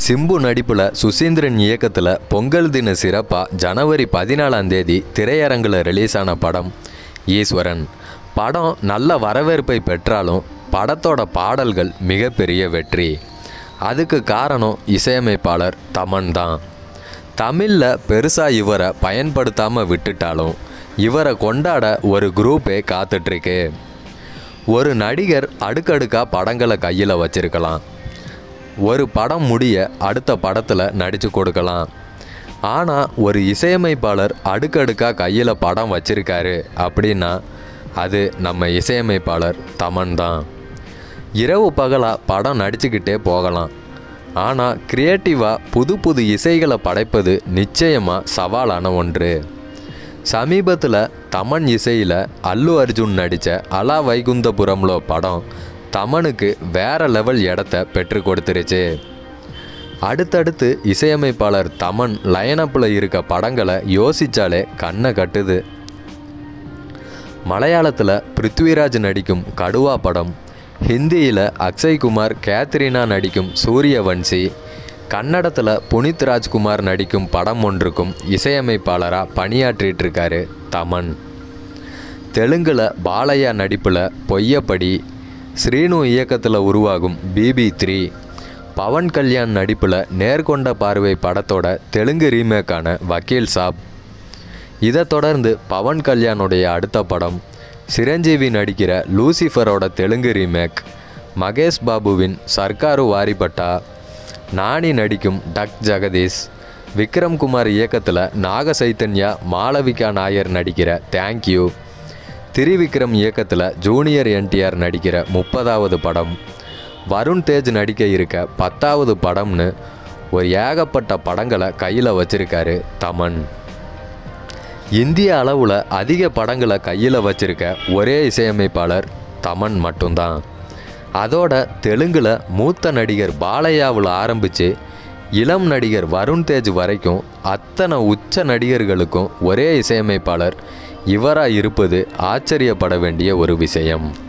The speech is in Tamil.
சிம்பு நடிப்பில் சுசீந்திரன் இயக்கத்தில் பொங்கல் தின சிறப்பாக ஜனவரி பதினாலாம் தேதி திரையரங்கில் ரிலீஸ் ஆன படம் ஈஸ்வரன் படம் நல்ல வரவேற்பை பெற்றாலும் படத்தோட பாடல்கள் மிகப்பெரிய வெற்றி அதுக்கு காரணம் இசையமைப்பாளர் தமன் தான் தமிழில் பெருசாக இவரை பயன்படுத்தாமல் விட்டுட்டாலும் இவரை கொண்டாட ஒரு குரூப்பே காத்துட்ருக்கு ஒரு நடிகர் அடுக்கடுக்காக படங்களை கையில் வச்சிருக்கலாம் ஒரு படம் முடிய அடுத்த படத்தில் நடித்து கொடுக்கலாம் ஆனால் ஒரு இசையமைப்பாளர் அடுக்கடுக்காக கையில் படம் வச்சிருக்காரு அப்படின்னா அது நம்ம இசையமைப்பாளர் தமன் தான் இரவு பகலாக படம் நடிச்சுக்கிட்டே போகலாம் ஆனால் க்ரியேட்டிவாக புது புது இசைகளை படைப்பது நிச்சயமாக சவாலான ஒன்று சமீபத்தில் தமன் இசையில் அல்லு அர்ஜுன் நடித்த அலா வைகுந்தபுரம்லோ படம் தமனுக்கு வேற லெவல் இடத்த பெற்று கொடுத்துருச்சு அடுத்தடுத்து இசையமைப்பாளர் தமன் லைனப்பில் இருக்க படங்களை யோசிச்சாலே கண்ணை கட்டுது மலையாளத்தில் பிருத்விராஜ் நடிக்கும் கடுவா படம் ஹிந்தியில் அக்ஷய்குமார் கேத்ரினா நடிக்கும் சூரியவன்சி கன்னடத்தில் புனித் ராஜ்குமார் நடிக்கும் படம் ஒன்றுக்கும் இசையமைப்பாளராக பணியாற்றிட்டு இருக்காரு தமன் தெலுங்கில் பாலையா நடிப்பில் பொய்யப்படி ஸ்ரீனு இயக்கத்தில் உருவாகும் பிபி த்ரீ பவன் கல்யாண் நடிப்பில் நேர்கொண்ட பார்வை படத்தோட தெலுங்கு ரீமேக்கான வக்கீல் சாப் இதை தொடர்ந்து பவன் கல்யாணுடைய அடுத்த படம் சிரஞ்சீவி நடிக்கிற லூசிஃபரோட தெலுங்கு ரீமேக் மகேஷ் பாபுவின் சர்க்காரு வாரிபட்டா நானி நடிக்கும் டக் ஜெகதீஷ் விக்ரம் குமார் இயக்கத்தில் நாக சைத்தன்யா மாளவிகா நாயர் நடிக்கிற தேங்க்யூ திரிவிக்ரம் இயக்கத்தில் ஜூனியர் என்டிஆர் நடிக்கிற முப்பதாவது படம் வருண் தேஜ் நடிக்க இருக்க பத்தாவது படம்னு ஒரு ஏகப்பட்ட படங்களை கையில் வச்சிருக்காரு தமன் இந்திய அளவில் அதிக படங்களை கையில் வச்சிருக்க ஒரே இசையமைப்பாளர் தமன் மட்டும்தான் அதோட தெலுங்கில் மூத்த நடிகர் பாலையாவில் ஆரம்பித்து இளம் நடிகர் வருண் தேஜ் வரைக்கும் அத்தனை உச்ச நடிகர்களுக்கும் ஒரே இசையமைப்பாளர் இவராக இருப்பது ஆச்சரியப்பட வேண்டிய ஒரு விஷயம்